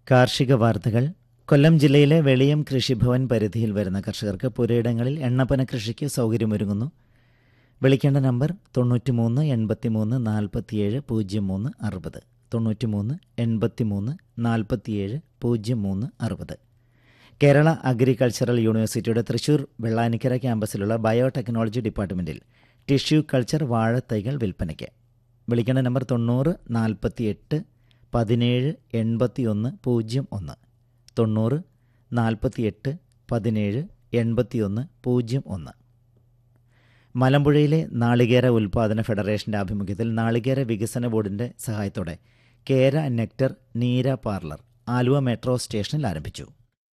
കാർഷിക വാർത്തകൾ കൊല്ലം ജില്ലയിലെ വെളിയം കൃഷിഭവൻ പരിധിയിൽ വരുന്ന കർഷകർക്ക് പുരയിടങ്ങളിൽ എണ്ണപ്പന കൃഷിക്ക് സൗകര്യമൊരുങ്ങുന്നു വിളിക്കേണ്ട നമ്പർ തൊണ്ണൂറ്റിമൂന്ന് എൺപത്തിമൂന്ന് നാൽപ്പത്തിയേഴ് പൂജ്യം മൂന്ന് അറുപത് തൊണ്ണൂറ്റിമൂന്ന് എൺപത്തിമൂന്ന് നാൽപ്പത്തിയേഴ് പൂജ്യം മൂന്ന് അറുപത് കേരള അഗ്രികൾച്ചറൽ യൂണിവേഴ്സിറ്റിയുടെ തൃശൂർ വെള്ളാനിക്കര ക്യാമ്പസിലുള്ള ബയോടെക്നോളജി ഡിപ്പാർട്ട്മെൻറ്റിൽ ടിഷ്യൂ കൾച്ചർ വാഴത്തൈകൾ വിൽപ്പനയ്ക്ക് വിളിക്കേണ്ട നമ്പർ തൊണ്ണൂറ് നാൽപ്പത്തിയെട്ട് പതിനേഴ് എൺപത്തി ഒന്ന് പൂജ്യം ഒന്ന് തൊണ്ണൂറ് നാൽപ്പത്തിയെട്ട് പതിനേഴ് എൺപത്തി ഒന്ന് പൂജ്യം ഒന്ന് മലമ്പുഴയിലെ നാളികേര ഉൽപ്പാദന ഫെഡറേഷന്റെ ആഭിമുഖ്യത്തിൽ നാളികേര വികസന ബോർഡിന്റെ സഹായത്തോടെ Kera nectar neera parlour Aluva metro സ്റ്റേഷനിൽ ആരംഭിച്ചു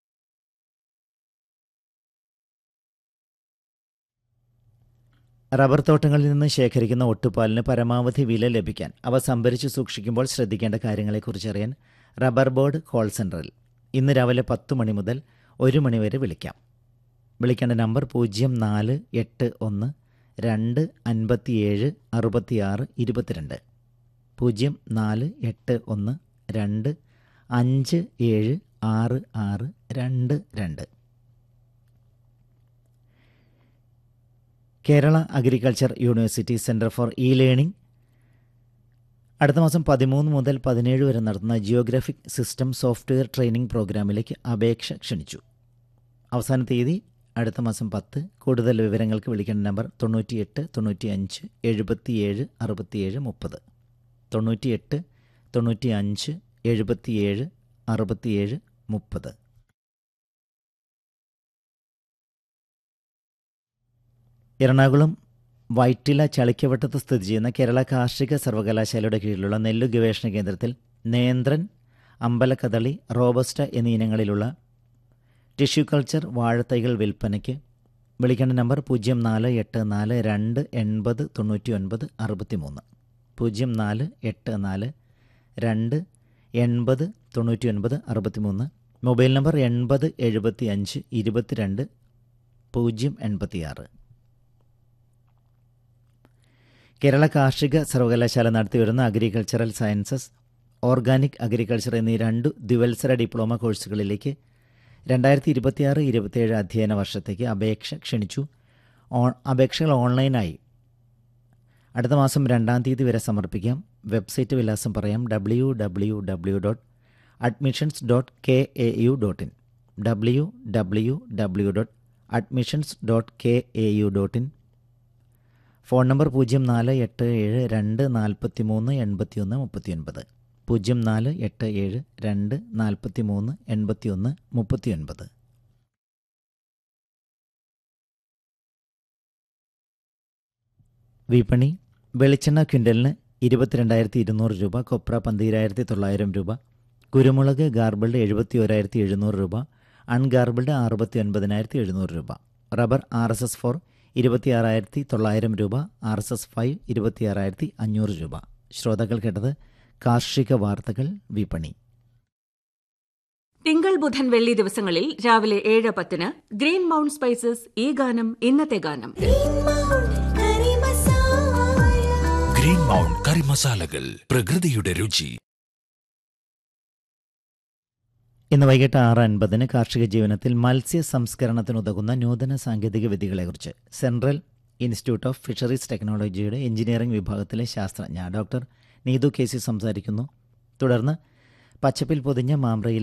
റബ്ബർ തോട്ടങ്ങളിൽ നിന്ന് ശേഖരിക്കുന്ന ഒട്ടുപാലിന് പരമാവധി വില ലഭിക്കാൻ അവ സംഭരിച്ചു സൂക്ഷിക്കുമ്പോൾ ശ്രദ്ധിക്കേണ്ട കാര്യങ്ങളെക്കുറിച്ചറിയാൻ റബ്ബർ ബോർഡ് കോൾ സെന്ററിൽ ഇന്ന് രാവിലെ പത്ത് മണി മുതൽ ഒരു മണി വരെ വിളിക്കാം വിളിക്കേണ്ട നമ്പർ പൂജ്യം നാല് എട്ട് ഒന്ന് രണ്ട് അൻപത്തിയേഴ് അറുപത്തിയാറ് ഇരുപത്തിരണ്ട് പൂജ്യം നാല് എട്ട് ഒന്ന് രണ്ട് അഞ്ച് ഏഴ് ആറ് ആറ് രണ്ട് രണ്ട് Kerala agriculture university centre for e learning അടുത്ത മാസം പതിമൂന്ന് മുതൽ പതിനേഴ് വരെ നടത്തുന്ന ജിയോഗ്രാഫിക് സിസ്റ്റം സോഫ്റ്റ്വെയർ ട്രെയിനിംഗ് പ്രോഗ്രാമിലേക്ക് അപേക്ഷ ക്ഷണിച്ചു അവസാന തീയതി അടുത്ത മാസം പത്ത് കൂടുതൽ വിവരങ്ങൾക്ക് വിളിക്കേണ്ട നമ്പർ തൊണ്ണൂറ്റിയെട്ട് തൊണ്ണൂറ്റി അഞ്ച് എഴുപത്തിയേഴ് അറുപത്തിയേഴ് മുപ്പത് തൊണ്ണൂറ്റിയെട്ട് തൊണ്ണൂറ്റി അഞ്ച് എഴുപത്തിയേഴ് അറുപത്തിയേഴ് മുപ്പത് എറണാകുളം വൈറ്റില ചളിക്കവട്ടത്ത് സ്ഥിതി ചെയ്യുന്ന കേരള കാർഷിക സർവകലാശാലയുടെ കീഴിലുള്ള നെല്ലു ഗവേഷണ കേന്ദ്രത്തിൽ നേന്ത്രൻ അമ്പലക്കദളി റോബസ്റ്റ എന്നീ ഇനങ്ങളിലുള്ള ടിഷ്യൂ കൾച്ചർ വാഴത്തൈകൾ വിൽപ്പനയ്ക്ക് വിളിക്കേണ്ട നമ്പർ പൂജ്യം നാല് എട്ട് നാല് രണ്ട് എൺപത് തൊണ്ണൂറ്റി ഒൻപത് അറുപത്തി മൂന്ന് പൂജ്യം നാല് എട്ട് നാല് രണ്ട് എൺപത് തൊണ്ണൂറ്റി ഒൻപത് അറുപത്തി മൂന്ന് മൊബൈൽ നമ്പർ എൺപത് എഴുപത്തി അഞ്ച് ഇരുപത്തിരണ്ട് പൂജ്യം എൺപത്തിയാറ് കേരള കാർഷിക സർവകലാശാല നടത്തിവരുന്ന അഗ്രികൾച്ചറൽ സയൻസസ് ഓർഗാനിക് അഗ്രികൾച്ചർ എന്നീ രണ്ട് ദ്വിവത്സര ഡിപ്ലോമ കോഴ്സുകളിലേക്ക് രണ്ടായിരത്തി ഇരുപത്തിയാറ് ഇരുപത്തിയേഴ് അധ്യയന വർഷത്തേക്ക് അപേക്ഷ ക്ഷണിച്ചു അപേക്ഷകൾ ഓൺലൈനായി അടുത്ത മാസം രണ്ടാം തീയതി വരെ സമർപ്പിക്കാം വെബ്സൈറ്റ് വിലാസം പറയാം W W W dot admissions dot K A U dot in W W W dot admissions dot K A U dot in phone number പൂജ്യം നാല് എട്ട് ഏഴ് രണ്ട് നാൽപ്പത്തി മൂന്ന് എൺപത്തി ഒന്ന് മുപ്പത്തി ഒൻപത് പൂജ്യം നാല് എട്ട് ഏഴ് രണ്ട് നാൽപ്പത്തി മൂന്ന് എൺപത്തി ഒന്ന് മുപ്പത്തി ഒൻപത് വിപണി വെളിച്ചെണ്ണ ക്വിൻ്റലിന് ഇരുപത്തിരണ്ടായിരത്തി ഇരുന്നൂറ് രൂപ കൊപ്ര പന്തീരായിരത്തി തൊള്ളായിരം രൂപ കുരുമുളക് ഗാർബിൾഡ് എഴുപത്തി ഒരായിരത്തി എഴുന്നൂറ് രൂപ അൺഗാർബിൾഡ് അറുപത്തി ഒൻപതിനായിരത്തി എഴുന്നൂറ് രൂപ rubber R S S four ഇരുപത്തിയാറായിരത്തി തൊള്ളായിരം രൂപ ആർ എസ് എസ് ഫൈവ് ഇരുപത്തിയാറായിരത്തി അഞ്ഞൂറ് രൂപ ശ്രോതാക്കൾ കേട്ടത് കാർഷിക വാർത്തകൾ വിപണി തിങ്കൾ ബുധൻ വെള്ളി ദിവസങ്ങളിൽ രാവിലെ ഏഴ് പത്തിന് ഗ്രീൻ മൗണ്ട് സ്പൈസസ് ഈ ഗാനം ഇന്നത്തെ ഗാനം ഗ്രീൻ മൗണ്ട് കറി മസാലകൾ പ്രകൃതിയുടെ രുചി ഇന്ന് വൈകിട്ട് ആറ് അൻപതിന് കാർഷിക ജീവനത്തിൽ മത്സ്യ സംസ്കരണത്തിനുതകുന്ന നൂതന സാങ്കേതിക വിദ്യകളെക്കുറിച്ച് സെൻട്രൽ ഇൻസ്റ്റിറ്റ്യൂട്ട് ഓഫ് ഫിഷറീസ് ടെക്നോളജിയുടെ എഞ്ചിനീയറിംഗ് വിഭാഗത്തിലെ ശാസ്ത്രജ്ഞ ഡോക്ടർ നീതു കെ സി സംസാരിക്കുന്നു തുടർന്ന് പച്ചപ്പിൽ പൊതിഞ്ഞ മാമ്പ്രയിൽ